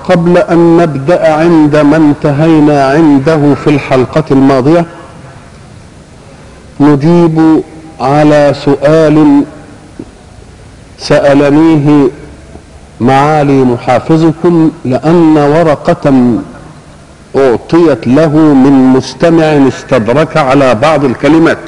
قبل ان نبدا عند ما انتهينا عنده في الحلقه الماضيه نجيب على سؤال سالنيه معالي محافظكم لان ورقه اعطيت له من مستمع استدرك على بعض الكلمات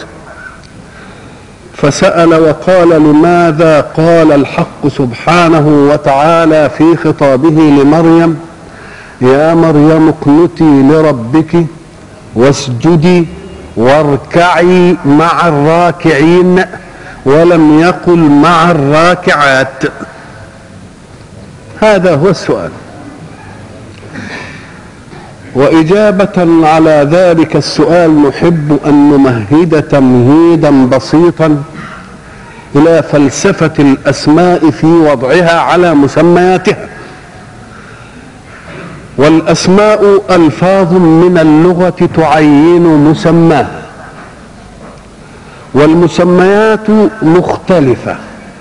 فسال وقال لماذا قال الحق سبحانه وتعالى في خطابه لمريم يا مريم اقنتي لربك واسجدي واركعي مع الراكعين ولم يقل مع الراكعات هذا هو السؤال وإجابة على ذلك السؤال نحب أن نمهد تمهيدا بسيطا إلى فلسفة الأسماء في وضعها على مسمياتها والأسماء ألفاظ من اللغة تعين مسماها والمسميات مختلفة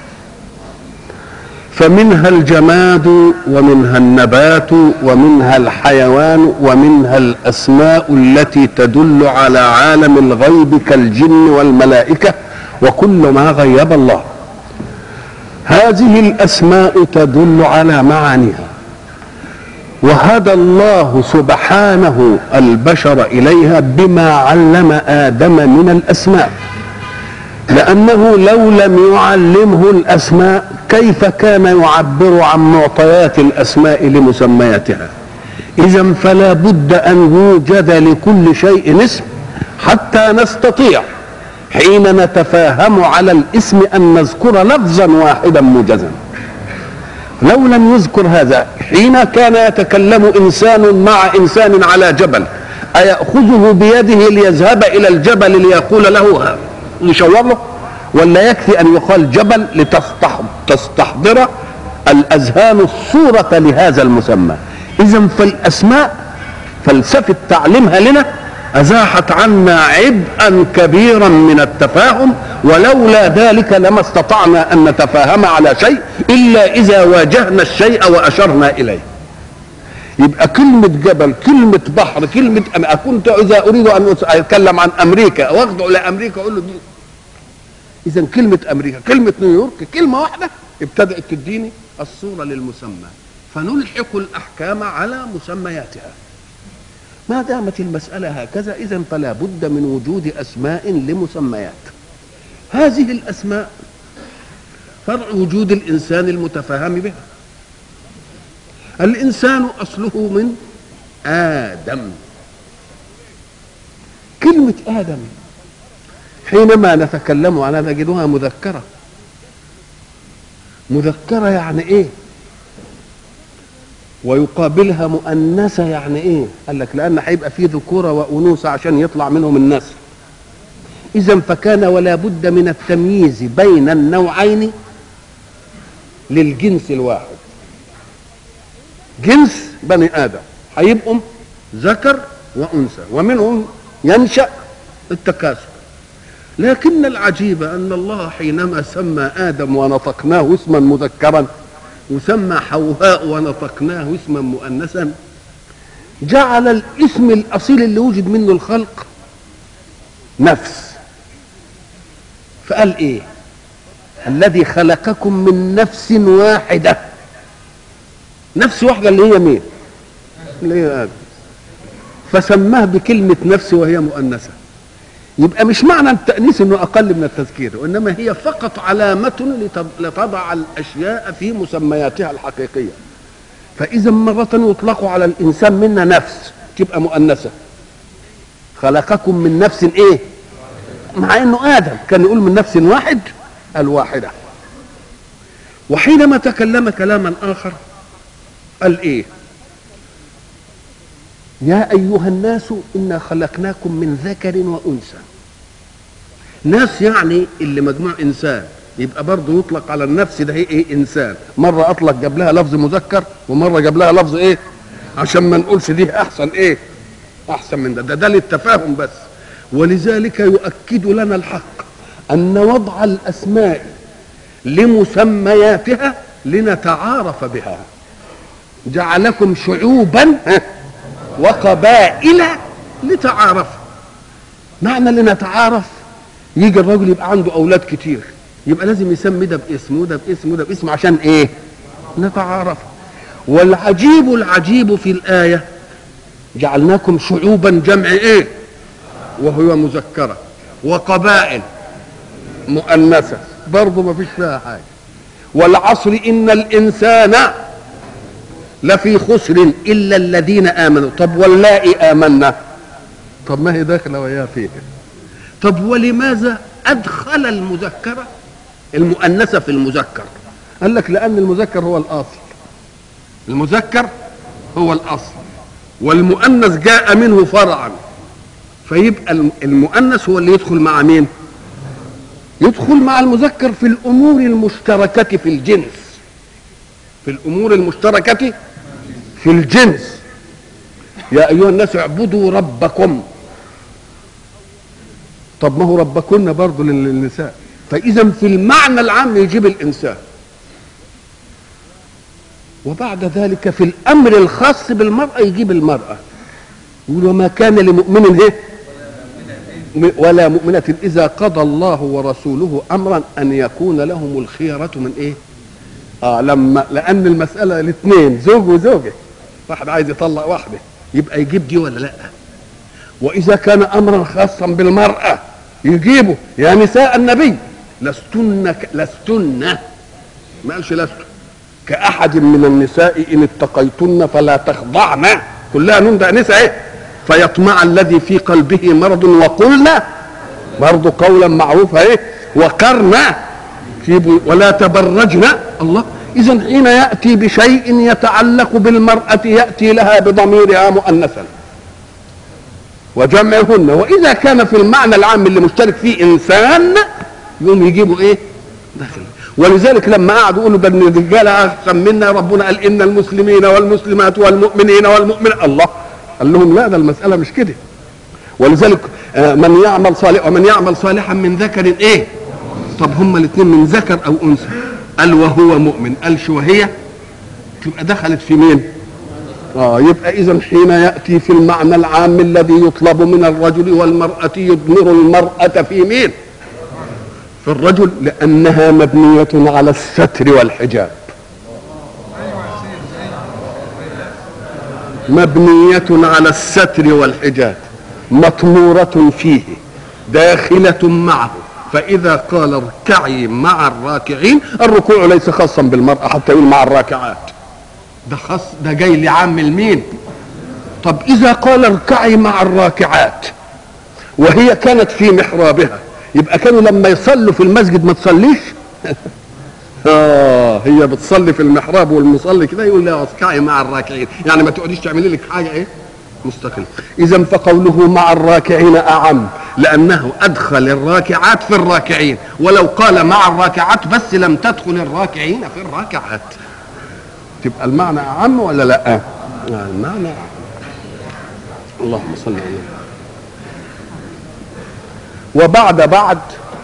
فمنها الجماد ومنها النبات ومنها الحيوان ومنها الاسماء التي تدل على عالم الغيب كالجن والملائكه وكل ما غيب الله هذه الاسماء تدل على معانيها وهدى الله سبحانه البشر اليها بما علم ادم من الاسماء لأنه لو لم يعلمه الأسماء كيف كان يعبر عن معطيات الأسماء لمسمياتها إذا فلا بد أن يوجد لكل شيء اسم حتى نستطيع حين نتفاهم على الاسم أن نذكر لفظا واحدا موجزا لو لم يذكر هذا حين كان يتكلم إنسان مع إنسان على جبل أيأخذه بيده ليذهب إلى الجبل ليقول له يشاور له ولا يكفي ان يقال جبل لتستحضر الاذهان الصوره لهذا المسمى اذا فالاسماء فلسفه تعليمها لنا ازاحت عنا عبئا كبيرا من التفاهم ولولا ذلك لما استطعنا ان نتفاهم على شيء الا اذا واجهنا الشيء واشرنا اليه يبقى كلمة جبل كلمة بحر كلمة أم... كنت إذا أريد أن أتكلم عن أمريكا وأخذ إلى أمريكا أقول له دي إذا كلمة أمريكا كلمة نيويورك كلمة واحدة ابتدأت تديني الصورة للمسمى فنلحق الأحكام على مسمياتها ما دامت المسألة هكذا إذا فلا بد من وجود أسماء لمسميات هذه الأسماء فرع وجود الإنسان المتفاهم بها الإنسان أصله من آدم كلمة آدم حينما نتكلم عنها نجدها مذكرة مذكرة يعني إيه ويقابلها مؤنثة يعني إيه قال لك لأن هيبقى فيه ذكورة وأنوثة عشان يطلع منهم النسل إذا فكان ولا بد من التمييز بين النوعين للجنس الواحد جنس بني ادم هيبقوا ذكر وانثى ومنهم ينشا التكاثر لكن العجيب ان الله حينما سمى ادم ونطقناه اسما مذكرا وسمى حواء ونطقناه اسما مؤنثا جعل الاسم الاصيل اللي وجد منه الخلق نفس فقال ايه الذي خلقكم من نفس واحده نفس واحدة اللي هي مين اللي هي آدم فسماه بكلمة نفس وهي مؤنثة يبقى مش معنى التأنيث انه اقل من التذكير وانما هي فقط علامة لتضع الاشياء في مسمياتها الحقيقية فاذا مرة يطلق على الانسان منا نفس تبقى مؤنثة خلقكم من نفس ايه مع انه ادم كان يقول من نفس واحد الواحدة وحينما تكلم كلاما اخر قال ايه يا ايها الناس انا خلقناكم من ذكر وانثى ناس يعني اللي مجموع انسان يبقى برضه يطلق على النفس ده ايه انسان مره اطلق جاب لها لفظ مذكر ومره جاب لها لفظ ايه عشان ما نقولش دي احسن ايه احسن من ده ده, ده للتفاهم بس ولذلك يؤكد لنا الحق ان وضع الاسماء لمسمياتها لنتعارف بها جعلكم شعوبا وقبائل لتعارفوا معنى لنتعارف يجي الراجل يبقى عنده اولاد كتير يبقى لازم يسمي ده باسم وده باسم وده باسم عشان ايه نتعارف والعجيب العجيب في الايه جعلناكم شعوبا جمع ايه وهو مذكره وقبائل مؤنثه برضه ما فيش فيها حاجه والعصر ان الانسان لفي خسر الا الذين امنوا طب واللائي امنا طب ما هي داخله وياها فيه طب ولماذا ادخل المذكره المؤنثه في المذكر قال لك لان المذكر هو الاصل المذكر هو الاصل والمؤنث جاء منه فرعا فيبقى المؤنث هو اللي يدخل مع مين يدخل مع المذكر في الامور المشتركه في الجنس في الامور المشتركه في الجنس يا ايها الناس اعبدوا ربكم طب ما هو ربكن برضه للنساء فاذا في المعنى العام يجيب الانسان وبعد ذلك في الامر الخاص بالمراه يجيب المراه يقول وما كان لمؤمن ايه ولا مؤمنة إذا قضى الله ورسوله أمرا أن يكون لهم الخيرة من إيه؟ آه لما لأن المسألة الاثنين زوج وزوجة واحد عايز يطلق واحدة يبقى يجيب دي ولا لأ؟ وإذا كان أمرا خاصا بالمرأة يجيبه يا نساء النبي لستن ك... لستن ما قالش لست كأحد من النساء إن اتقيتن فلا تخضعن كلها نون ده نساء إيه؟ فيطمع الذي في قلبه مرض وقلنا برضه قولا معروفا ايه وقرنا في ولا تبرجنا الله اذا حين ياتي بشيء يتعلق بالمراه ياتي لها بضميرها مؤنثا وجمعهن واذا كان في المعنى العام اللي مشترك فيه انسان يقوم يجيبوا ايه داخل ولذلك لما قعدوا يقولوا ده الرجال احسن منا ربنا قال ان المسلمين والمسلمات والمؤمنين والمؤمنات الله قال لهم لا ده المسألة مش كده ولذلك من يعمل صالح ومن يعمل صالحا من ذكر ايه طب هما الاثنين من ذكر او انثى قال وهو مؤمن قالش وهي تبقى دخلت في مين اه يبقى اذا حين ياتي في المعنى العام الذي يطلب من الرجل والمراه يضمر المراه في مين في الرجل لانها مبنيه على الستر والحجاب مبنية على الستر والحجاب مطمورة فيه داخلة معه فإذا قال اركعي مع الراكعين الركوع ليس خاصا بالمرأة حتى يقول مع الراكعات ده خاص ده جاي لعامل مين طب إذا قال اركعي مع الراكعات وهي كانت في محرابها يبقى كانوا لما يصلوا في المسجد ما تصليش اه هي بتصلي في المحراب والمصلي كده يقول لها اسكعي مع الراكعين يعني ما تقعديش تعملي لك حاجه ايه مستقل اذا فقوله مع الراكعين اعم لانه ادخل الراكعات في الراكعين ولو قال مع الراكعات بس لم تدخل الراكعين في الراكعات تبقى المعنى اعم ولا لا آه المعنى أعم. اللهم صل على وبعد بعد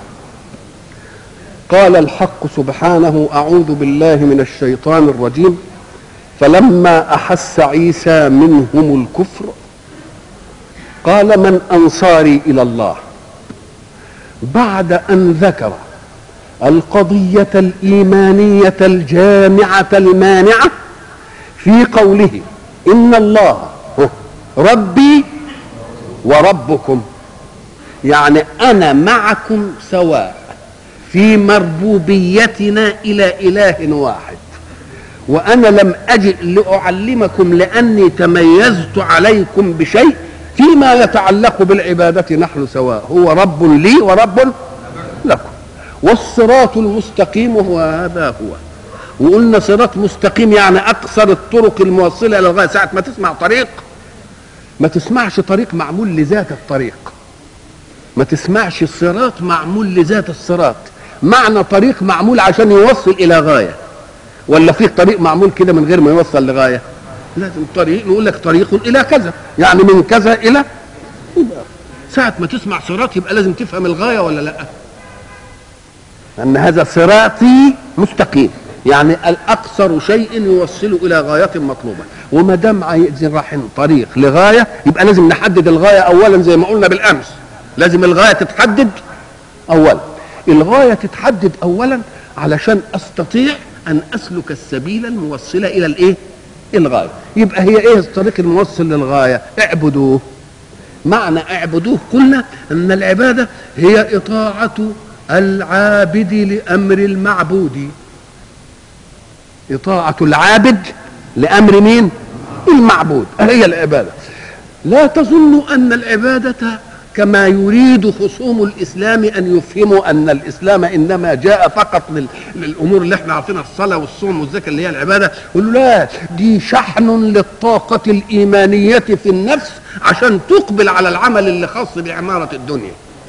قال الحق سبحانه اعوذ بالله من الشيطان الرجيم فلما احس عيسى منهم الكفر قال من انصاري الى الله بعد ان ذكر القضيه الايمانيه الجامعه المانعه في قوله ان الله ربي وربكم يعني انا معكم سواء في مربوبيتنا الى اله واحد وانا لم اجئ لاعلمكم لاني تميزت عليكم بشيء فيما يتعلق بالعباده نحن سواء هو رب لي ورب لكم والصراط المستقيم هو هذا هو وقلنا صراط مستقيم يعني اقصر الطرق الموصله الى الغايه ساعه ما تسمع طريق ما تسمعش طريق معمول لذات الطريق ما تسمعش صراط معمول لذات الصراط معنى طريق معمول عشان يوصل الى غايه ولا فيه طريق معمول كده من غير ما يوصل لغايه لازم طريق نقول لك طريق الى كذا يعني من كذا الى ساعة ما تسمع صراط يبقى لازم تفهم الغاية ولا لا أن هذا صراطي مستقيم يعني الاقصر شيء يوصل الى غايه مطلوبه وما دام عايزين رايحين طريق لغايه يبقى لازم نحدد الغايه اولا زي ما قلنا بالامس لازم الغايه تتحدد اولا الغايه تتحدد اولا علشان استطيع ان اسلك السبيل الموصله الى الايه الغايه يبقى هي ايه الطريق الموصل للغايه اعبدوه معنى اعبدوه قلنا ان العباده هي اطاعه العابد لامر المعبود اطاعه العابد لامر مين المعبود هي العباده لا تظنوا ان العباده كما يريد خصوم الاسلام ان يفهموا ان الاسلام انما جاء فقط لل... للامور اللي احنا عارفينها الصلاه والصوم والزكاه اللي هي العباده يقولوا لا دي شحن للطاقه الايمانيه في النفس عشان تقبل على العمل اللي خاص بعماره الدنيا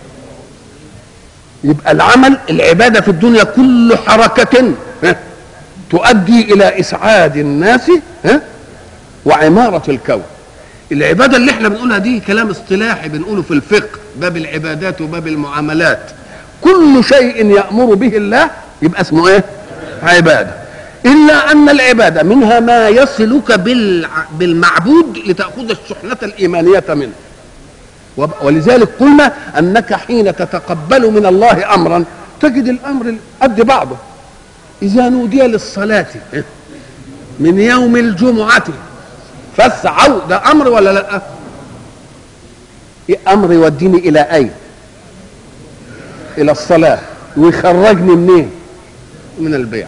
يبقى العمل العباده في الدنيا كل حركه ها، تؤدي الى اسعاد الناس ها، وعماره الكون العباده اللي احنا بنقولها دي كلام اصطلاحي بنقوله في الفقه باب العبادات وباب المعاملات كل شيء يامر به الله يبقى اسمه ايه عباده الا ان العباده منها ما يصلك بالع- بالمعبود لتاخذ الشحنه الايمانيه منه وب- ولذلك قلنا انك حين تتقبل من الله امرا تجد الامر قد بعضه اذا نودي للصلاه من يوم الجمعه فاسعوا ده امر ولا لا إيه امر يوديني الى اين الى الصلاه ويخرجني منين من البيع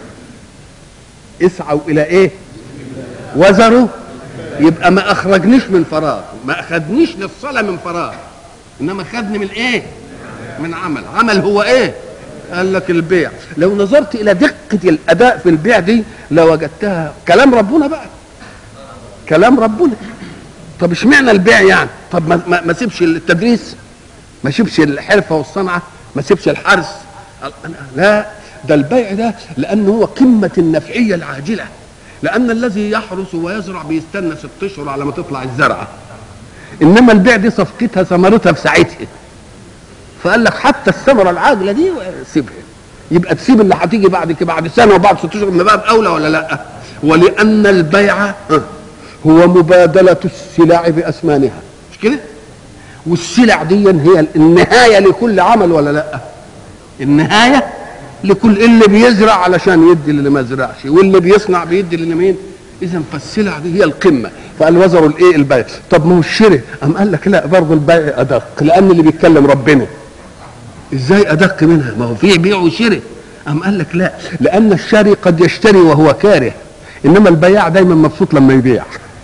اسعوا الى ايه وزروا يبقى ما اخرجنيش من فراغ ما اخدنيش للصلاه من فراغ انما خدني من ايه من عمل عمل هو ايه قال لك البيع لو نظرت الى دقه الاداء في البيع دي لوجدتها كلام ربنا بقى كلام ربنا طب اشمعنى البيع يعني طب ما, ما, ما سيبش التدريس ما سيبش الحرفه والصنعه ما سيبش الحرث لا ده البيع ده لانه هو قمه النفعيه العاجله لان الذي يحرث ويزرع بيستنى ست اشهر على ما تطلع الزرعه انما البيع دي صفقتها ثمرتها في ساعتها فقال لك حتى الثمره العاجله دي سيبها يبقى تسيب اللي هتيجي بعد كده بعد سنه وبعد ست اشهر من باب اولى ولا لا ولان البيع هو مبادله السلع باثمانها مش كده والسلع دي هي النهايه لكل عمل ولا لا النهايه لكل اللي بيزرع علشان يدي للي ما زرعش واللي بيصنع بيدي لمين اذا فالسلع دي هي القمه فقال وزروا الايه البيع طب ما هو الشري قام قال لك لا برضه البيع ادق لان اللي بيتكلم ربنا ازاي ادق منها ما هو في بيع وشراء قام قال لك لا لان الشاري قد يشتري وهو كاره انما البياع دايما مبسوط لما يبيع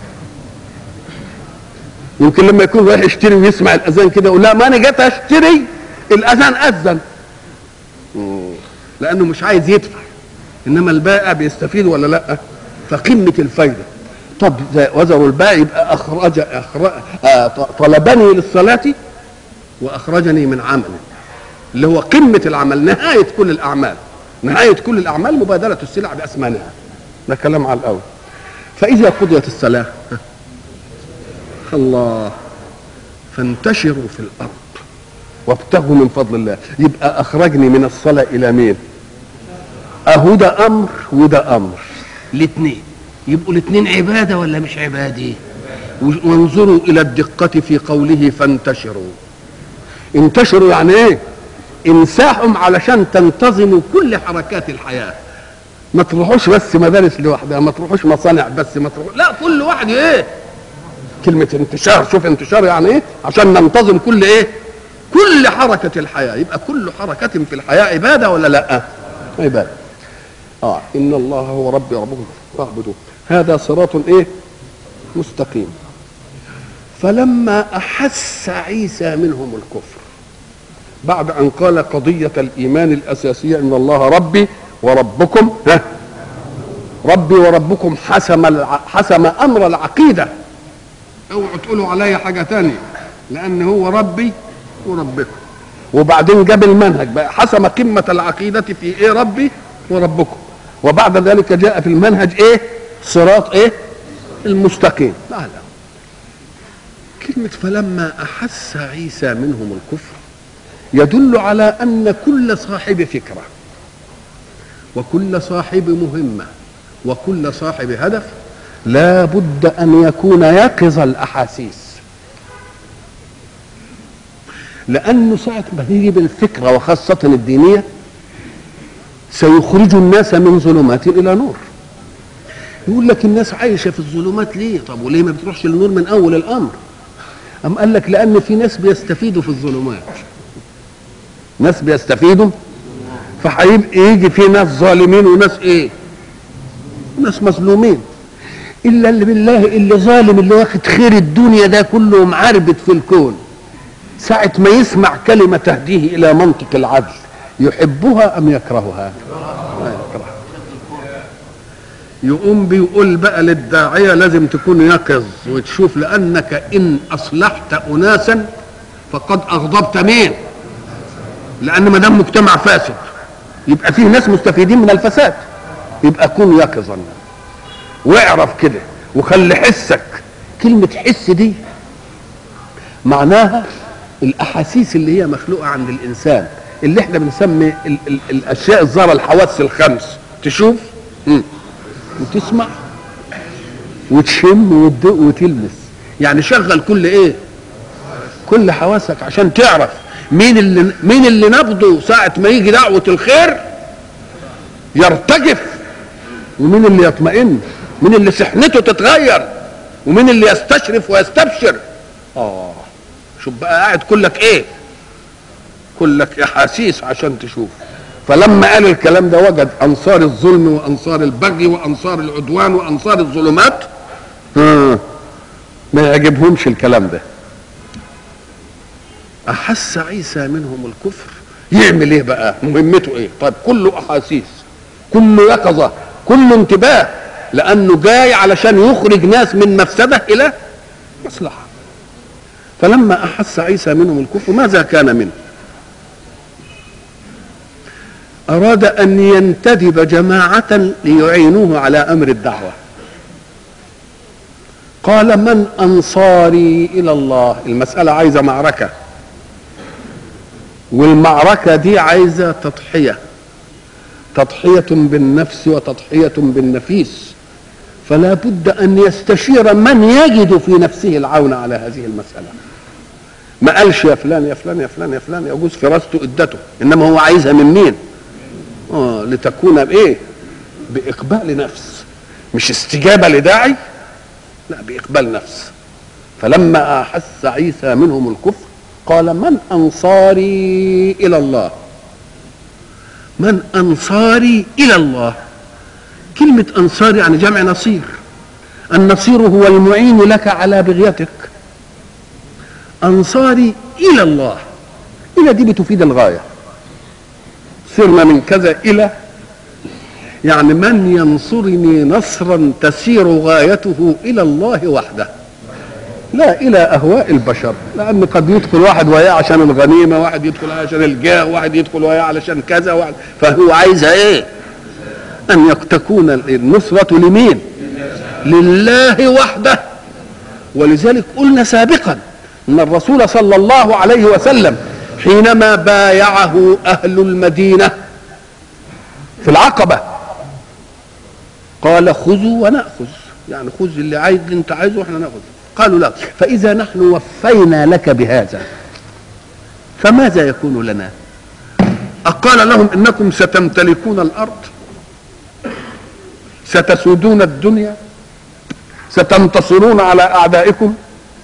يمكن لما يكون رايح يشتري ويسمع الاذان كده يقول لا ما انا جيت اشتري الاذان اذن لانه مش عايز يدفع انما البائع بيستفيد ولا لا فقمه الفايده طب زي وزر البائع يبقى اخرج أخرج آه طلبني للصلاه واخرجني من عمله اللي هو قمه العمل نهايه كل الاعمال نهايه كل الاعمال مبادله السلع باثمانها ده كلام على الاول فاذا قضيت الصلاه الله فانتشروا في الارض وابتغوا من فضل الله يبقى اخرجني من الصلاه الى مين اهو ده امر وده امر الاثنين يبقوا الاثنين عباده ولا مش عباده وانظروا الى الدقه في قوله فانتشروا انتشروا يعني ايه انساحهم علشان تنتظموا كل حركات الحياه ما تروحوش بس مدارس لوحدها ما تروحوش مصانع بس ما تروحوش لا كل واحد ايه كلمة انتشار شوف انتشار يعني ايه عشان ننتظم كل ايه كل حركة الحياة يبقى كل حركة في الحياة عبادة ولا لا عبادة اه ان الله هو ربي ربكم فاعبدوه هذا صراط ايه مستقيم فلما احس عيسى منهم الكفر بعد ان قال قضية الايمان الاساسية ان الله ربي وربكم ها ربي وربكم حسم الع... حسم امر العقيده اوعوا تقولوا عليا حاجه تانية لان هو ربي وربكم وبعدين جاب المنهج بقى حسم قمه العقيده في ايه ربي وربكم وبعد ذلك جاء في المنهج ايه صراط ايه المستقيم لا لا كلمة فلما أحس عيسى منهم الكفر يدل على أن كل صاحب فكرة وكل صاحب مهمة وكل صاحب هدف لا بد أن يكون يقظ الأحاسيس لأنه ساعة ما تيجي بالفكرة وخاصة الدينية سيخرج الناس من ظلمات إلى نور يقول لك الناس عايشة في الظلمات ليه طب وليه ما بتروحش للنور من أول الأمر أم قال لك لأن في ناس بيستفيدوا في الظلمات ناس بيستفيدوا فهيبقى يجي في ناس ظالمين وناس ايه ناس مظلومين الا اللي بالله اللي ظالم اللي واخد خير الدنيا ده كله معربت في الكون ساعة ما يسمع كلمة تهديه إلى منطق العدل يحبها أم يكرهها؟ لا يكرهها يقوم بيقول بقى للداعية لازم تكون يقظ وتشوف لأنك إن أصلحت أناسا فقد أغضبت مين؟ لأن ما دام مجتمع فاسد يبقى فيه ناس مستفيدين من الفساد يبقى كن يقظا واعرف كده وخلي حسك كلمة حس دي معناها الأحاسيس اللي هي مخلوقة عند الإنسان اللي احنا بنسمي ال ال الأشياء الظاهرة الحواس الخمس تشوف مم. وتسمع وتشم وتدق وتلمس يعني شغل كل ايه كل حواسك عشان تعرف مين اللي مين اللي نبضه ساعة ما يجي دعوة الخير يرتجف ومين اللي يطمئن مين اللي سحنته تتغير ومين اللي يستشرف ويستبشر اه شوف بقى قاعد كلك ايه كلك احاسيس عشان تشوف فلما قال الكلام ده وجد انصار الظلم وانصار البغي وانصار العدوان وانصار الظلمات آه. ما يعجبهمش الكلام ده احس عيسى منهم الكفر يعمل ايه بقى مهمته ايه طيب كله احاسيس كله يقظه كله انتباه لانه جاي علشان يخرج ناس من مفسده الى مصلحه فلما احس عيسى منهم الكفر ماذا كان منه اراد ان ينتدب جماعه ليعينوه على امر الدعوه قال من انصاري الى الله المساله عايزه معركه والمعركه دي عايزه تضحيه تضحيه بالنفس وتضحيه بالنفيس فلا بد ان يستشير من يجد في نفسه العون على هذه المساله ما قالش يا فلان يا فلان يا فلان يا فلان يجوز فراسته ادته انما هو عايزها من مين اه لتكون بايه باقبال نفس مش استجابه لداعي لا باقبال نفس فلما احس عيسى منهم الكفر قال من انصاري الى الله من انصاري الى الله كلمه انصار يعني جمع نصير النصير هو المعين لك على بغيتك انصاري الى الله الى دي بتفيد الغايه سرنا من كذا الى يعني من ينصرني نصرا تسير غايته الى الله وحده لا الى اهواء البشر لان قد يدخل واحد وياه عشان الغنيمه واحد يدخل عشان الجاه واحد يدخل وياه علشان كذا واحد فهو عايزها ايه ان تكون النصره لمين لله وحده ولذلك قلنا سابقا ان الرسول صلى الله عليه وسلم حينما بايعه اهل المدينه في العقبه قال خذوا وناخذ يعني خذ اللي عايز اللي انت عايزه واحنا ناخذ قالوا لا فاذا نحن وفينا لك بهذا فماذا يكون لنا أقال لهم إنكم ستمتلكون الأرض ستسودون الدنيا ستنتصرون على أعدائكم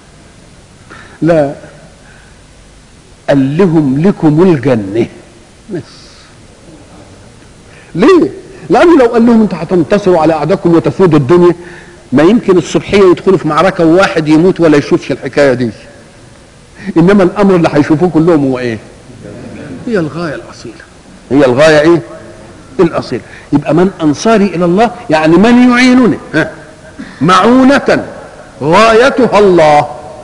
لا قال لهم لكم الجنة بس ليه؟ لأنه لو قال لهم أنتوا هتنتصروا على أعدائكم وتسودوا الدنيا ما يمكن الصبحية يدخلوا في معركة وواحد يموت ولا يشوفش الحكاية دي إنما الأمر اللي هيشوفوه كلهم هو إيه؟ هي الغاية الأصيلة هي الغاية إيه؟ الأصيلة يبقى من أنصاري إلى الله يعني من يعينني ها؟ معونة غايتها الله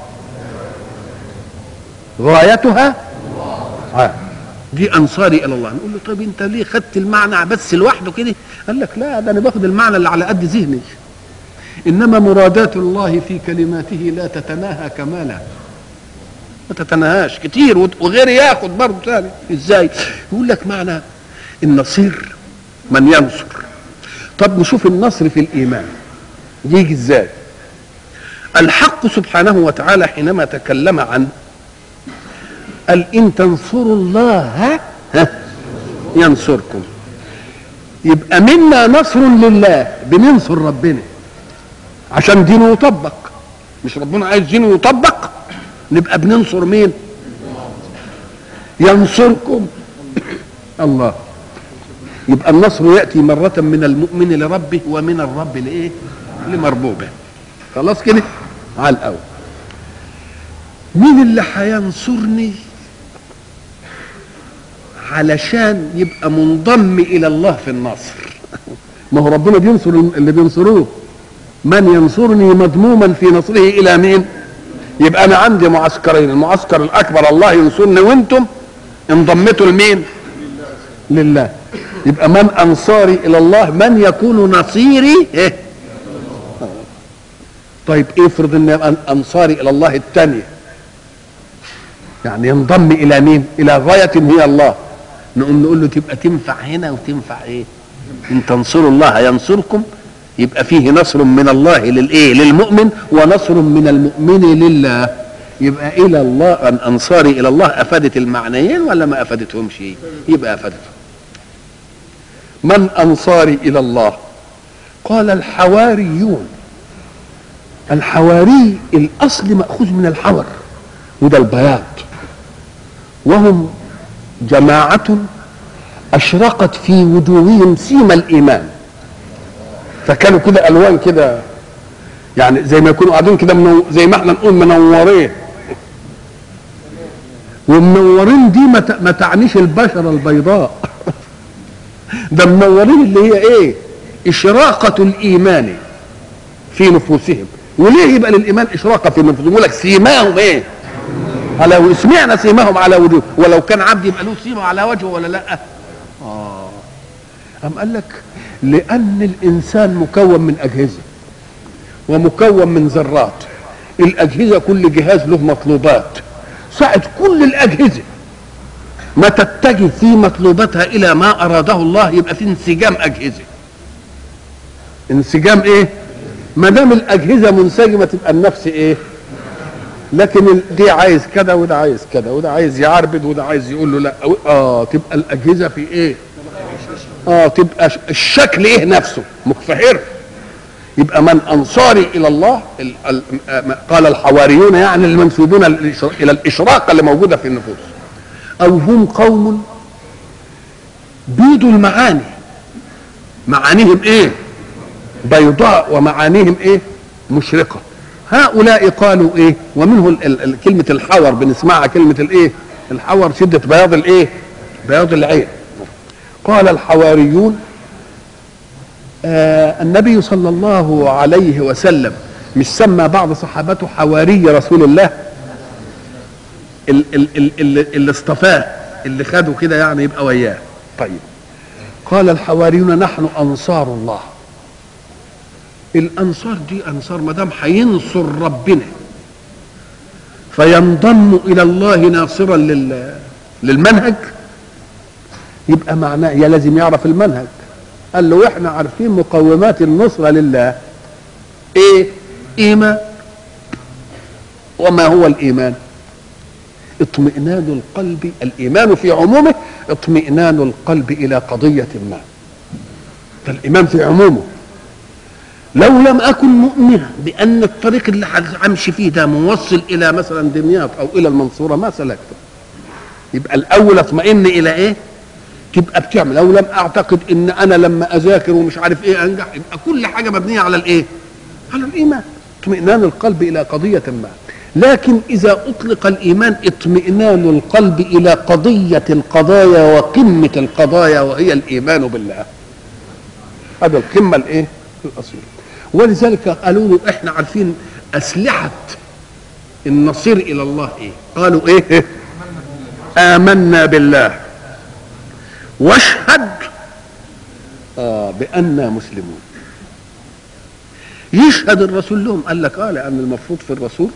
غايتها آه. دي انصاري الى الله نقول له طيب انت ليه خدت المعنى بس لوحده كده قال لك لا ده انا باخد المعنى اللي على قد ذهني انما مرادات الله في كلماته لا تتناهى كمالا ما تتناهاش كتير وغير ياخد برضه ثاني ازاي يقول لك معنى النصير من ينصر طب نشوف النصر في الايمان يجي ازاي الحق سبحانه وتعالى حينما تكلم عن قال ان تنصروا الله ها ينصركم يبقى منا نصر لله بننصر ربنا عشان دينه يطبق مش ربنا عايز دينه يطبق نبقى بننصر مين ينصركم الله يبقى النصر ياتي مره من المؤمن لربه ومن الرب لايه لمربوبه خلاص كده على الاول مين اللي هينصرني علشان يبقى منضم الى الله في النصر ما هو ربنا بينصر اللي بينصروه من ينصرني مضموما في نصره الى مين يبقى انا عندي معسكرين المعسكر الاكبر الله ينصرني وانتم انضمتوا لمين لله يبقى من انصاري الى الله من يكون نصيري إيه؟ طيب افرض ان انصاري الى الله الثانيه يعني ينضم الى مين الى غايه هي الله نقوم نقول له تبقى تنفع هنا وتنفع ايه ان تنصروا الله ينصركم يبقى فيه نصر من الله للايه للمؤمن ونصر من المؤمن لله يبقى الى الله ان انصاري الى الله افادت المعنيين ولا ما افادتهم شيء يبقى افادتهم من انصاري الى الله قال الحواريون الحواري الاصل ماخوذ من الحور وده البياض وهم جماعه اشرقت في وجوههم سيما الايمان فكانوا كده الوان كده يعني زي ما يكونوا قاعدين كده منو... زي ما احنا نقول منورين والمنورين دي ما, ت... ما تعنيش البشره البيضاء ده منورين اللي هي ايه اشراقه الايمان في نفوسهم وليه يبقى للايمان اشراقه في نفوسهم يقول لك سيماهم ايه على سمعنا سيماهم على وجوه ولو كان عبد يبقى له سيمه على وجهه ولا لا اه أم قال لك لأن الإنسان مكون من أجهزة ومكون من ذرات الأجهزة كل جهاز له مطلوبات ساعة كل الأجهزة ما تتجه في مطلوباتها إلى ما أراده الله يبقى في انسجام أجهزة انسجام إيه؟ ما دام الأجهزة منسجمة تبقى النفس إيه؟ لكن دي عايز كذا وده عايز كذا وده عايز يعربد وده عايز يقول له لا اه تبقى الاجهزه في ايه؟ اه تبقى الشكل ايه نفسه مكفهر يبقى من انصاري الى الله ال ال قال الحواريون يعني المنسوبون الى الاشراقه اللي موجوده في النفوس او هم قوم بيضوا المعاني معانيهم ايه بيضاء ومعانيهم ايه مشرقه هؤلاء قالوا ايه ومنه ال ال كلمه الحور بنسمعها كلمه الايه الحور شده بياض الايه بياض العين قال الحواريون آه النبي صلى الله عليه وسلم مش سمى بعض صحابته حواري رسول الله اللي, اللي, اللي اصطفاه اللي خده كده يعني يبقى وياه طيب قال الحواريون نحن انصار الله الانصار دي انصار ما دام هينصر ربنا فينضم الى الله ناصرا لل للمنهج يبقى معناه يا لازم يعرف المنهج قال له احنا عارفين مقومات النصرة لله ايه ايمان وما هو الايمان اطمئنان القلب الايمان في عمومه اطمئنان القلب الى قضية ما فالايمان في عمومه لو لم اكن مؤمنا بان الطريق اللي همشي فيه ده موصل الى مثلا دمياط او الى المنصوره ما سلكته يبقى الاول اطمئن الى ايه تبقى بتعمل لو لم اعتقد ان انا لما اذاكر ومش عارف ايه انجح يبقى كل حاجه مبنيه على الايه على الايمان اطمئنان القلب الى قضيه ما لكن اذا اطلق الايمان اطمئنان القلب الى قضيه القضايا وقمه القضايا وهي الايمان بالله هذا القمه الايه الاصيله ولذلك قالوا له احنا عارفين اسلحه النصير الى الله ايه قالوا ايه امنا بالله واشهد آه بأننا مسلمون يشهد الرسول لهم قال لك اه لأن المفروض في الرسول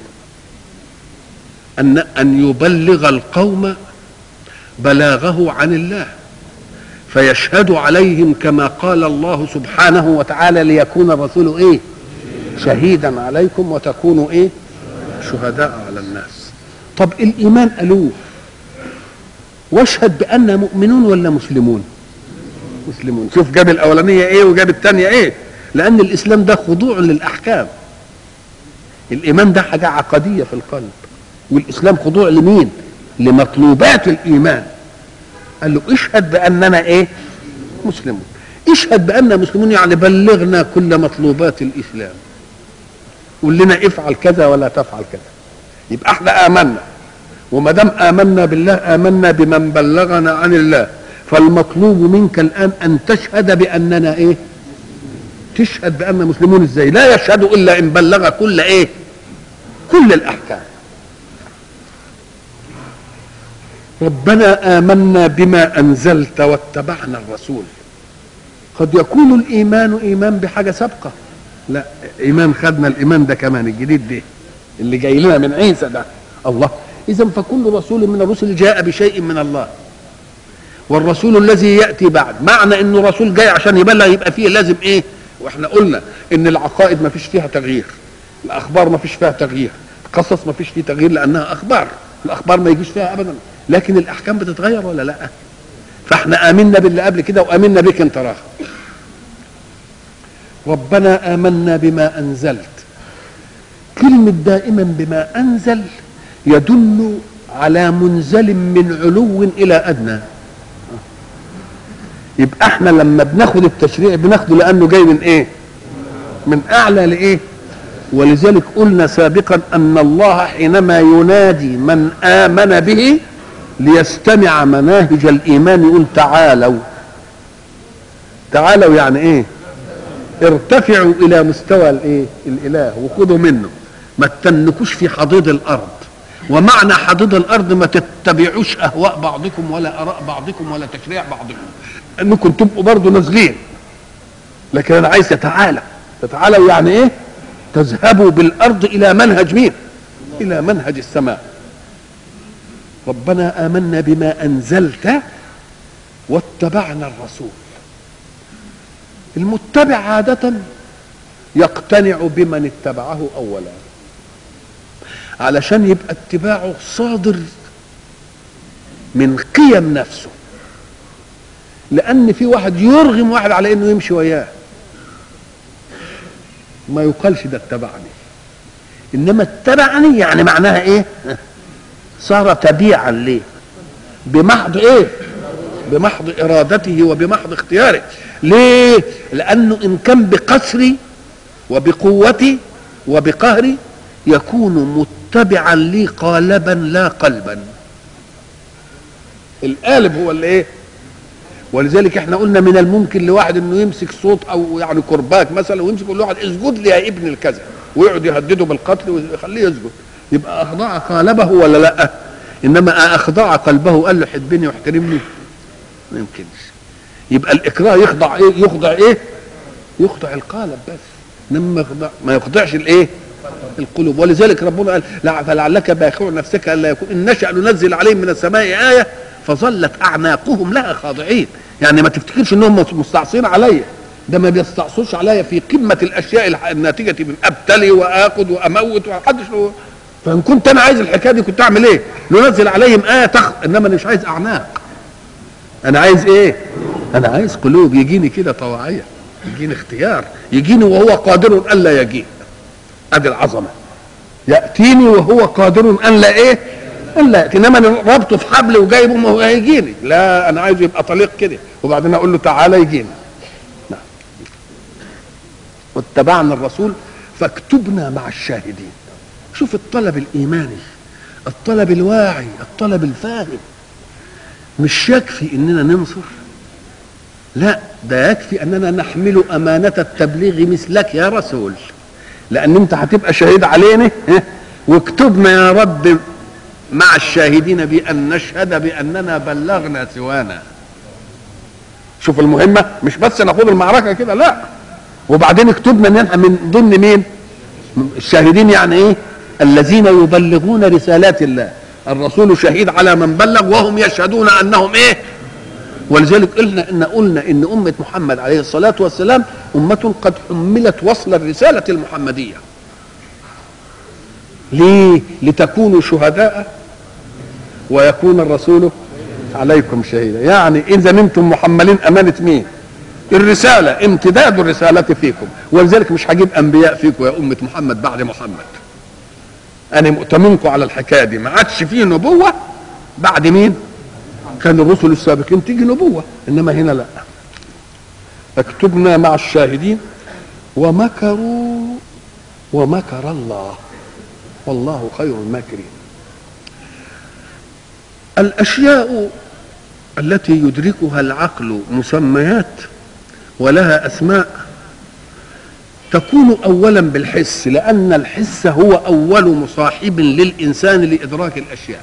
أن أن يبلغ القوم بلاغه عن الله فيشهد عليهم كما قال الله سبحانه وتعالى ليكون الرسول ايه شهيدا عليكم وتكونوا ايه شهداء على الناس طب الايمان الوف واشهد بان مؤمنون ولا مسلمون مسلمون شوف جاب الاولانيه ايه وجاب الثانيه ايه لان الاسلام ده خضوع للاحكام الايمان ده حاجه عقديه في القلب والاسلام خضوع لمين لمطلوبات الايمان قال له اشهد باننا ايه مسلمون اشهد باننا مسلمون يعني بلغنا كل مطلوبات الاسلام قول لنا افعل كذا ولا تفعل كذا يبقى احنا امنا وما دام امنا بالله امنا بمن بلغنا عن الله فالمطلوب منك الان ان تشهد باننا ايه تشهد باننا مسلمون ازاي لا يشهد الا ان بلغ كل ايه كل الاحكام ربنا امنا بما انزلت واتبعنا الرسول قد يكون الايمان ايمان بحاجه سابقه لا ايمان خدنا الايمان ده كمان الجديد ده اللي جاي لنا من عيسى ده الله اذا فكل رسول من الرسل جاء بشيء من الله والرسول الذي ياتي بعد معنى انه رسول جاي عشان يبلغ يبقى فيه لازم ايه واحنا قلنا ان العقائد ما فيش فيها تغيير الاخبار ما فيش فيها تغيير القصص ما فيش فيه تغيير لانها اخبار الاخبار ما يجيش فيها ابدا لكن الاحكام بتتغير ولا لا فاحنا امنا باللي قبل كده وامنا بك انت راح ربنا امنا بما انزلت كلمه دائما بما انزل يدل على منزل من علو الى ادنى يبقى احنا لما بناخد التشريع بناخده لانه جاي من ايه من اعلى لايه ولذلك قلنا سابقا ان الله حينما ينادي من امن به ليستمع مناهج الايمان يقول تعالوا تعالوا يعني ايه ارتفعوا الى مستوى الايه الاله وخذوا منه ما تتنكوش في حضيض الارض ومعنى حضيض الارض ما تتبعوش اهواء بعضكم ولا اراء بعضكم ولا تشريع بعضكم انكم تبقوا برضه نازلين لكن انا عايز تتعالى تتعالوا يعني ايه تذهبوا بالارض الى منهج مين الى منهج السماء ربنا امنا بما انزلت واتبعنا الرسول المتبع عاده يقتنع بمن اتبعه اولا علشان يبقى اتباعه صادر من قيم نفسه لان في واحد يرغم واحد على انه يمشي وياه ما يقالش ده اتبعني انما اتبعني يعني معناها ايه صار تبيعا ليه بمحض ايه بمحض ارادته وبمحض اختياره ليه لانه ان كان بقسري وبقوتي وبقهري يكون متبعا لي قالبا لا قلبا القالب هو اللي ايه ولذلك احنا قلنا من الممكن لواحد انه يمسك صوت او يعني كرباج مثلا ويمسك يقول لواحد اسجد لي يا ابن الكذا ويقعد يهدده بالقتل ويخليه يسجد يبقى اخضع قالبه ولا لا انما اخضع قلبه قال له حبني واحترمني ما يمكنش يبقى الاكراه يخضع ايه يخضع ايه يخضع القالب بس انما يخضع ما يخضعش الايه القلوب ولذلك ربنا قال لا فلعلك باخع نفسك الا يكون ان نشا ننزل عليهم من السماء ايه فظلت اعناقهم لها خاضعين يعني ما تفتكرش انهم مستعصين عليا ده ما بيستعصوش عليا في قمه الاشياء الناتجه من ابتلي واخذ واموت ومحدش فان كنت انا عايز الحكايه دي كنت اعمل ايه؟ ننزل عليهم ايه تخ انما انا مش عايز اعناق انا عايز ايه؟ انا عايز قلوب يجيني كده طواعيه يجيني اختيار يجيني وهو قادر الا يجيء ادي العظمه ياتيني وهو قادر ان لا ايه؟ ان لا ياتي انما انا رابطه في حبل وجايبه ما هو هيجيني لا انا عايزه يبقى طليق كده وبعدين اقول له تعالى يجيني نعم واتبعنا الرسول فاكتبنا مع الشاهدين شوف الطلب الايماني الطلب الواعي الطلب الفاهم مش يكفي اننا ننصر لا ده يكفي اننا نحمل امانه التبليغ مثلك يا رسول لان انت هتبقى شهيد علينا واكتبنا يا رب مع الشاهدين بان نشهد باننا بلغنا سوانا شوف المهمه مش بس نخوض المعركه كده لا وبعدين اكتبنا ان احنا من ضمن مين الشاهدين يعني ايه الذين يبلغون رسالات الله الرسول شهيد على من بلغ وهم يشهدون انهم ايه ولذلك قلنا ان قلنا ان امه محمد عليه الصلاه والسلام امه قد حملت وصل الرساله المحمديه ليه لتكونوا شهداء ويكون الرسول عليكم شهيدا يعني اذا انتم محملين امانه مين الرساله امتداد الرساله فيكم ولذلك مش هجيب انبياء فيكم يا امه محمد بعد محمد انا مؤتمنكم على الحكايه دي ما عادش فيه نبوه بعد مين كان الرسل السابقين تيجي نبوه انما هنا لا اكتبنا مع الشاهدين ومكروا ومكر الله والله خير الماكرين الاشياء التي يدركها العقل مسميات ولها اسماء تكون اولا بالحس لان الحس هو اول مصاحب للانسان لادراك الاشياء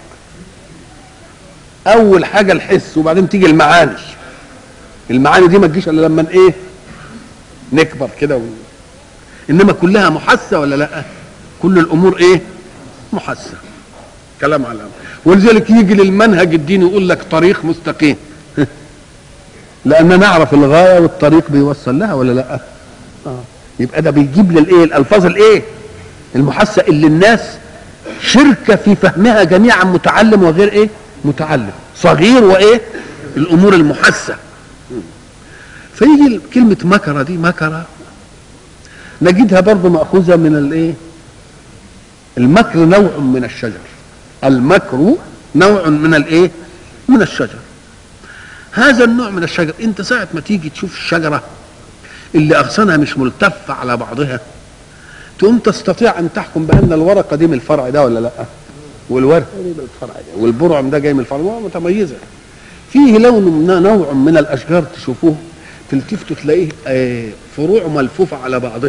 اول حاجه الحس وبعدين تيجي المعاني المعاني دي ما تجيش الا لما ايه نكبر كده و... انما كلها محسه ولا لا كل الامور ايه محسه كلام على الأمر. ولذلك يجي للمنهج الديني يقول لك طريق مستقيم لان نعرف الغايه والطريق بيوصل لها ولا لا آه. يبقى ده بيجيب للايه الالفاظ الايه المحسه اللي الناس شركه في فهمها جميعا متعلم وغير ايه متعلم صغير وايه الامور المحسه فيجي كلمه مكره دي مكره نجدها برضه ماخوذه من الايه المكر نوع من الشجر المكر نوع من الايه من الشجر هذا النوع من الشجر انت ساعه ما تيجي تشوف الشجره اللي اغصانها مش ملتفه على بعضها تقوم تستطيع ان تحكم بان الورقه دي من الفرع ده ولا لا والورقه دي من الفرع ده والبرعم ده جاي من الفرع ده متميزه فيه لون من نوع من الاشجار تشوفوه تلتفتوا تلاقيه آه، فروع ملفوفه على بعضها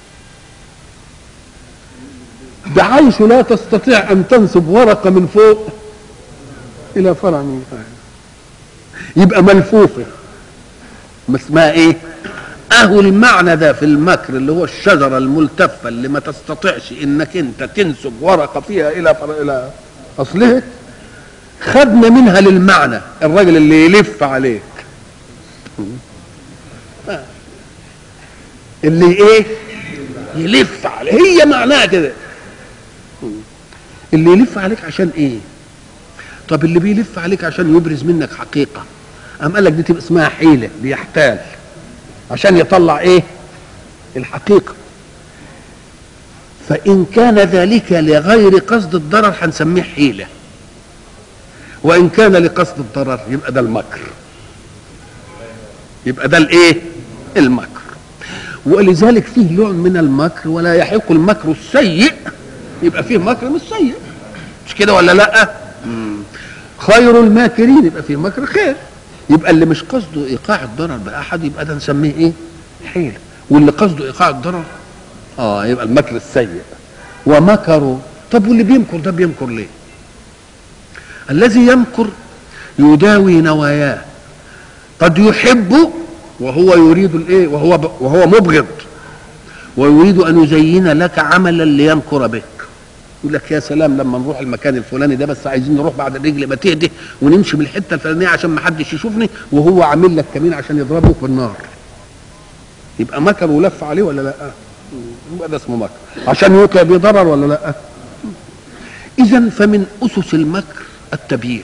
بحيث لا تستطيع ان تنسب ورقه من فوق الى فرع من فرع يبقى ملفوفه ما اسمها ايه اهو المعنى ده في المكر اللي هو الشجره الملتفه اللي ما تستطيعش انك انت تنسب ورقه فيها الى فرع الى اصلها خدنا منها للمعنى الراجل اللي يلف عليك اللي ايه يلف عليه هي معناها كده اللي يلف عليك عشان ايه طب اللي بيلف عليك عشان يبرز منك حقيقة أم قال لك دي تبقى اسمها حيلة بيحتال عشان يطلع ايه الحقيقة فإن كان ذلك لغير قصد الضرر هنسميه حيلة وإن كان لقصد الضرر يبقى ده المكر يبقى ده الايه المكر ولذلك فيه نوع من المكر ولا يحق المكر السيء يبقى فيه مكر مش سيء مش كده ولا لا مم. خير الماكرين يبقى فيه مكر خير يبقى اللي مش قصده ايقاع الضرر باحد يبقى ده نسميه ايه حيل واللي قصده ايقاع الضرر اه يبقى المكر السيء ومكروا طب واللي بيمكر ده بيمكر ليه الذي يمكر يداوي نواياه قد يحب وهو يريد الايه وهو وهو مبغض ويريد ان يزين لك عملا ليمكر بك يقول لك يا سلام لما نروح المكان الفلاني ده بس عايزين نروح بعد الرجل ما تهدي ونمشي من الحته الفلانيه عشان ما حدش يشوفني وهو عامل لك كمين عشان يضربك بالنار يبقى مكر ولف عليه ولا لا يبقى ده اسمه مكر عشان يوقع بضرر ولا لا اذا فمن اسس المكر التبييت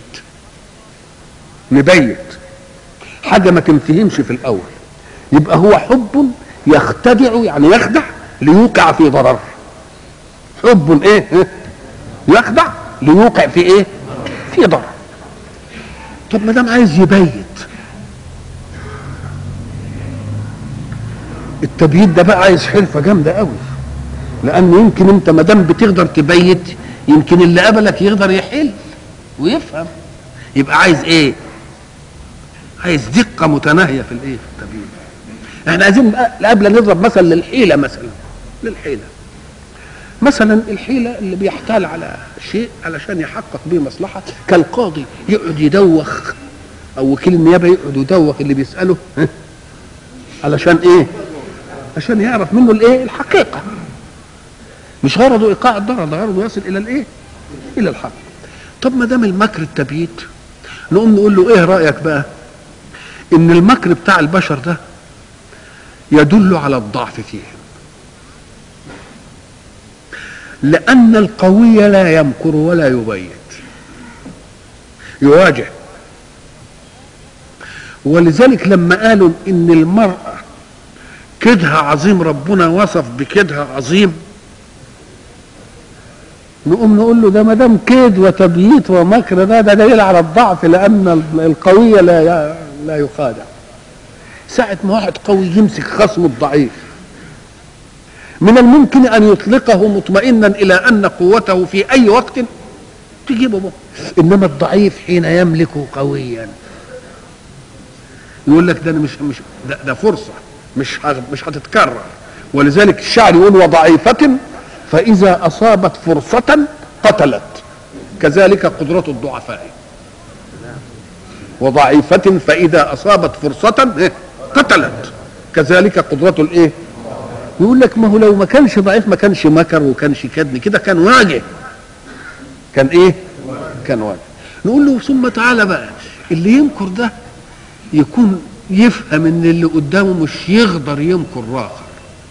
نبيت حاجه ما تنفهمش في الاول يبقى هو حب يختدع يعني يخدع ليوقع في ضرر حب ايه يخدع ليوقع في ايه في ضرر طب ما دام عايز يبيت التبييت ده بقى عايز حرفه جامده قوي لان يمكن انت ما دام بتقدر تبيت يمكن اللي قبلك يقدر يحل ويفهم يبقى عايز ايه عايز دقه متناهيه في الايه في التبيين احنا عايزين بقى قبل نضرب مثل للحيله مثلا للحيله مثلا الحيله اللي بيحتال على شيء علشان يحقق به مصلحه كالقاضي يقعد يدوخ او وكيل النيابه يقعد يدوخ اللي بيساله ها؟ علشان ايه عشان يعرف منه الايه الحقيقه مش غرضه ايقاع الضرر ده غرضه يصل الى الايه الى الحق طب ما دام المكر التبييت نقوم نقول له ايه رايك بقى ان المكر بتاع البشر ده يدل على الضعف فيهم لان القوي لا يمكر ولا يبيت يواجه ولذلك لما قالوا ان المرأة كدها عظيم ربنا وصف بكدها عظيم نقوم نقول له ده ما دام كيد وتبييت ومكر ده ده دليل على الضعف لان القوي لا لا يخادع ساعة ما واحد قوي يمسك خصمه الضعيف من الممكن ان يطلقه مطمئنا الى ان قوته في اي وقت تجيبه بقى. انما الضعيف حين يملك قويا يقول لك ده أنا مش مش ده, ده فرصه مش مش هتتكرر ولذلك الشعر يقول وضعيفة فإذا أصابت فرصة قتلت كذلك قدرة الضعفاء وضعيفة فإذا أصابت فرصة قتلت كذلك قدرة الإيه؟ يقول لك ما هو لو ما كانش ضعيف ما كانش مكر وكانش كدني كده كان واجه كان إيه؟ كان واجه نقول له ثم تعالى بقى اللي يمكر ده يكون يفهم ان اللي قدامه مش يقدر يمكر راخر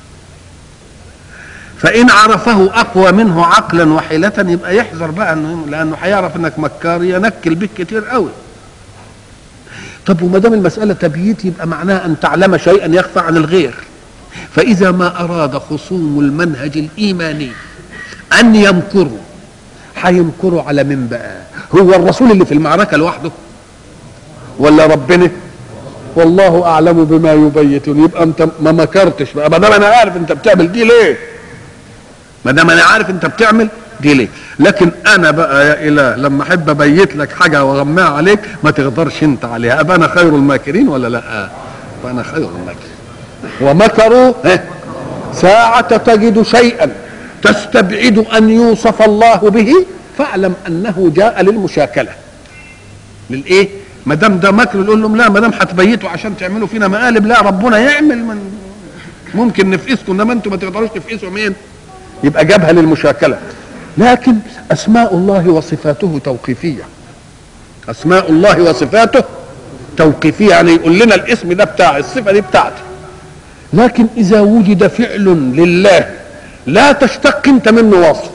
فان عرفه اقوى منه عقلا وحيلة يبقى يحذر بقى انه لانه هيعرف انك مكار ينكل بك كتير قوي طب وما دام المسألة تبييت يبقى معناها أن تعلم شيئا يخفى عن الغير فإذا ما أراد خصوم المنهج الإيماني أن يمكروا هيمكروا على من بقى هو الرسول اللي في المعركة لوحده ولا ربنا والله اعلم بما يبيتون يبقى انت ما مكرتش بقى ما دام انا عارف انت بتعمل دي ليه ما دام انا عارف انت بتعمل دي ليه لكن انا بقى يا اله لما احب ابيت لك حاجه واغميها عليك ما تقدرش انت عليها ابقى انا خير الماكرين ولا لا فانا خير الماكرين ومكروا ساعة تجد شيئا تستبعد ان يوصف الله به فاعلم انه جاء للمشاكله للايه ما دام ده مكر نقول لهم لا ما دام هتبيتوا عشان تعملوا فينا مقالب لا ربنا يعمل من ممكن نفقسكم انما انتم ما تقدروش تفقسوا مين يبقى جابها للمشاكله لكن اسماء الله وصفاته توقيفيه اسماء الله وصفاته توقيفيه يعني يقول لنا الاسم ده بتاع الصفه دي بتاعتي لكن اذا وجد فعل لله لا تشتق انت منه وصف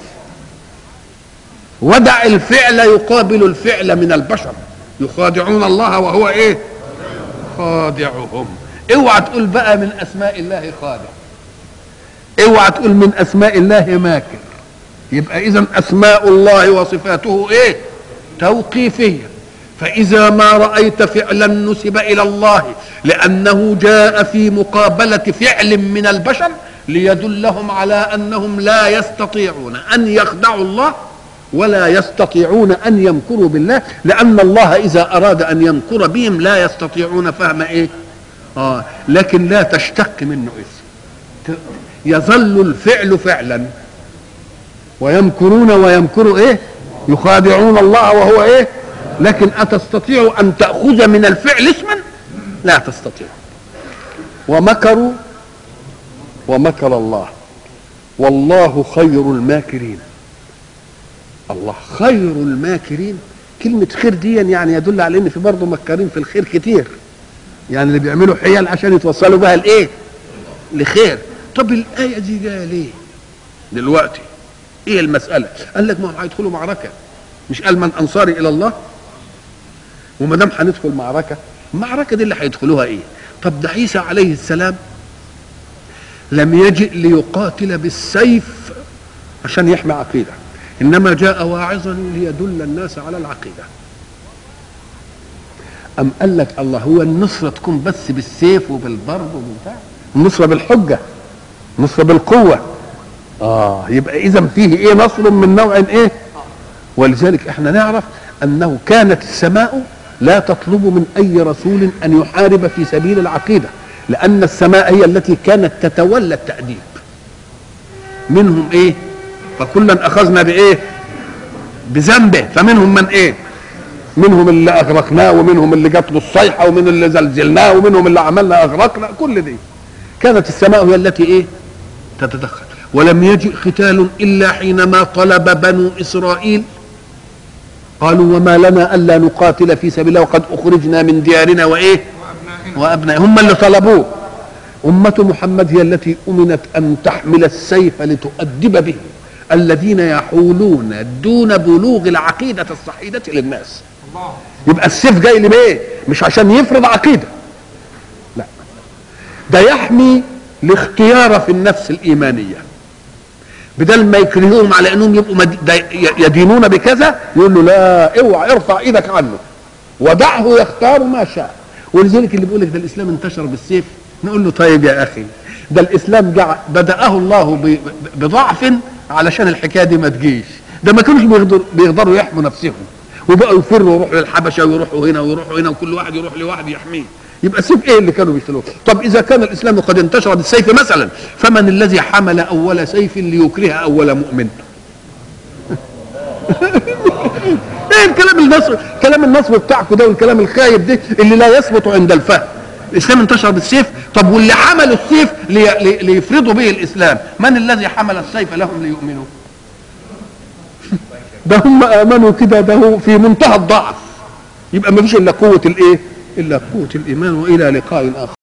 ودع الفعل يقابل الفعل من البشر يخادعون الله وهو ايه خادعهم اوعى تقول بقى من اسماء الله خادع اوعى تقول من اسماء الله ماكر يبقى اذا اسماء الله وصفاته ايه توقيفيه فاذا ما رايت فعلا نسب الى الله لانه جاء في مقابله فعل من البشر ليدلهم على انهم لا يستطيعون ان يخدعوا الله ولا يستطيعون ان يمكروا بالله لان الله اذا اراد ان يمكر بهم لا يستطيعون فهم ايه اه لكن لا تشتق منه اسم يظل الفعل فعلا ويمكرون ويمكر ايه يخادعون الله وهو ايه لكن اتستطيع ان تاخذ من الفعل اسما لا تستطيع ومكروا ومكر الله والله خير الماكرين الله خير الماكرين كلمة خير دي يعني يدل على ان في برضه مكارين في الخير كتير يعني اللي بيعملوا حيل عشان يتوصلوا بها لايه لخير طب الآية دي جاية ليه دلوقتي ايه المسألة قال لك ما هم هيدخلوا معركة مش قال من انصاري الى الله وما دام هندخل معركة المعركة دي اللي هيدخلوها ايه طب ده عيسى عليه السلام لم يجئ ليقاتل بالسيف عشان يحمي عقيده انما جاء واعظا ليدل الناس على العقيده ام قال لك الله هو النصره تكون بس بالسيف وبالضرب وبالبتاع النصره بالحجه النصره بالقوه اه يبقى اذا فيه ايه نصر من نوع ايه ولذلك احنا نعرف انه كانت السماء لا تطلب من اي رسول ان يحارب في سبيل العقيده لان السماء هي التي كانت تتولى التاديب منهم ايه فكلا اخذنا بايه بذنبه فمنهم من ايه منهم اللي اغرقناه ومنهم اللي جات له الصيحه ومن اللي زلزلناه ومنهم اللي عملنا اغرقنا كل دي كانت السماء هي التي ايه تتدخل ولم يجئ ختال الا حينما طلب بنو اسرائيل قالوا وما لنا الا نقاتل في سبيل الله وقد اخرجنا من ديارنا وايه وابناء هم اللي طلبوه أمة محمد هي التي أمنت أن تحمل السيف لتؤدب به الذين يحولون دون بلوغ العقيدة الصحيحة للناس يبقى السيف جاي ليه مش عشان يفرض عقيدة لا ده يحمي الاختيار في النفس الإيمانية بدل ما يكرهوهم على انهم يبقوا مد... ده يدينون بكذا يقول له لا اوعى ارفع ايدك عنه ودعه يختار ما شاء ولذلك اللي بيقول لك ده الاسلام انتشر بالسيف نقول له طيب يا اخي ده الاسلام جع... بداه الله ب... بضعف علشان الحكايه دي ما تجيش ده ما كانوش بيقدروا بيقدروا يحموا نفسهم وبقوا يفروا يروحوا للحبشه ويروحوا هنا ويروحوا هنا وكل واحد يروح لواحد يحميه يبقى سيف ايه اللي كانوا بيشتروه طب اذا كان الاسلام قد انتشر بالسيف مثلا فمن الذي حمل اول سيف ليكره اول مؤمن ايه الكلام النصر كلام النصر بتاعكم ده والكلام الخايب ده اللي لا يثبت عند الفهم الاسلام انتشر بالسيف طب واللي حملوا السيف لي... لي... ليفرضوا به الاسلام من الذي حمل السيف لهم ليؤمنوا ده هم امنوا كده ده هو في منتهى الضعف يبقى ما فيش الا قوه الايه الا قوه الايمان والى لقاء اخر